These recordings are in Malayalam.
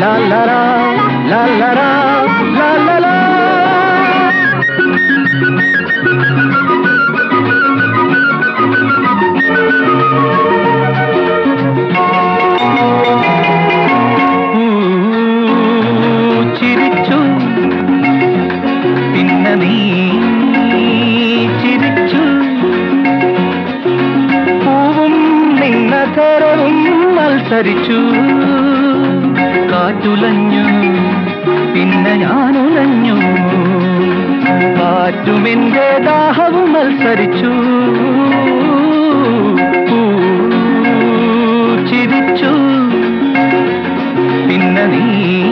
ലാ ലാ ലാ, ലാ ലാ ലാ, ലാ ലാ ലാ. ഊ, ചിരിച്ചു പിന്നെ നീ ചിരിച്ചു പൂവും നിന്നതരവും മത്സരിച്ചു കാറ്റുലഞ്ഞു പിന്നെ ഞാനുലഞ്ഞു കാറ്റുമെന്റെ ദാഹവും മത്സരിച്ചു പൂ ചിരിച്ചു പിന്നെ നീ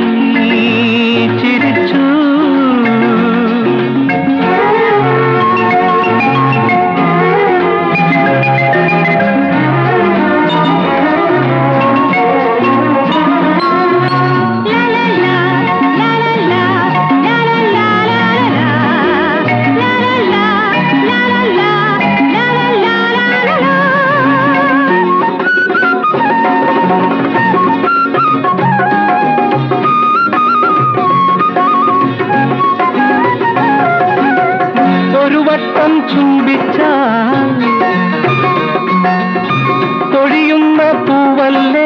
ചിരിച്ചു ഒരു വട്ടം ചുംബിച്ചാൽ തൊഴിയുന്ന പൂവല്ലേ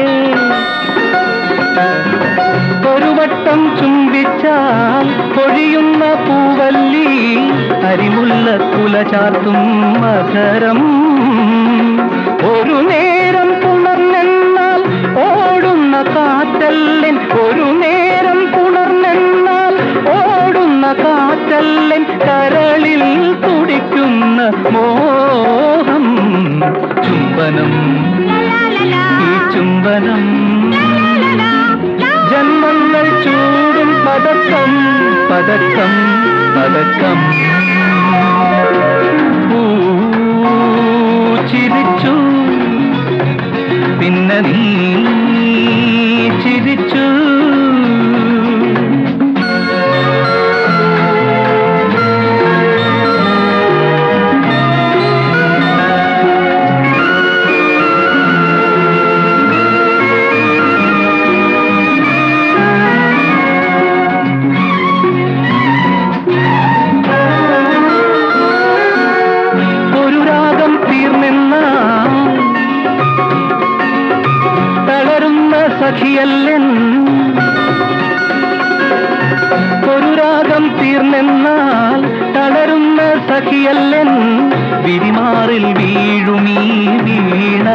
ഒരു വട്ടം ചുംബിച്ചാൽ പൊഴിയുന്ന പൂവല്ലി അരിമുല്ല കുല ചാർത്തും മകരം ഒരു നേരം പുണർന്നെന്നാൽ ഓടുന്ന കാറ്റല്ലൻ ഒരു നേരം പുണർന്നെന്നാൽ ഓടുന്ന കാറ്റല്ലൻ കരളിൽ തുടിക്കുന്ന മോഹം ചുംബനം ഈ ചുംബനം ജന്മങ്ങൾ ചൂടും പതക്കം പതക്കം പതക്കം പൂ ചിരിച്ചു പിന്നെ നീ ചിരിച്ചു ഒരു രാഗം തീർന്നെന്ന തളരുന്ന സഖിയല്ലൻ ഒരു രാഗം തീർന്നെന്നാൽ തളരുന്ന സഖിയല്ലൻ വിരിമാറിൽ വീഴുമീ വീണ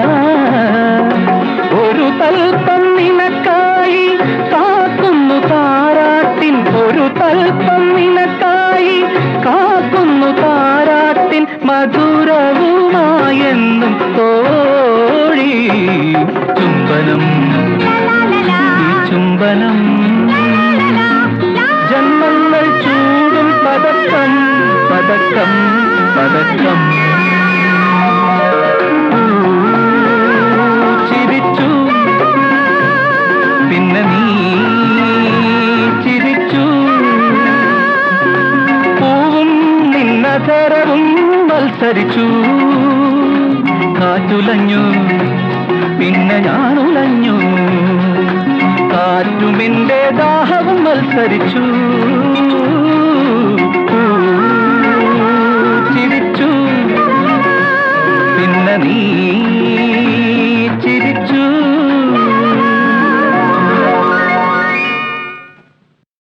ഒരു തൽപ്പം നിനക്കായി കാക്കുന്നു താരാട്ടിൻ ഒരു തൽപ്പം നിനക്കായി കാക്കുന്നു താരാട്ടിൻ മധുരവുമായെന്നും തോഴി ചുംബനം ഈ ചുംബനം ജന്മങ്ങൾ ചൂടും പതക്കം പതക്കം പതക്കം ഊ, ചിരിച്ചു പിന്നെ നീ ചിരിച്ചു പൂവും നിന്നതരവും മത്സരിച്ചു കാറ്റുലഞ്ഞു പിന്നെ ഞാനുലഞ്ഞു കാറ്റുമെന്റെ ദാഹവും മത്സരിച്ചു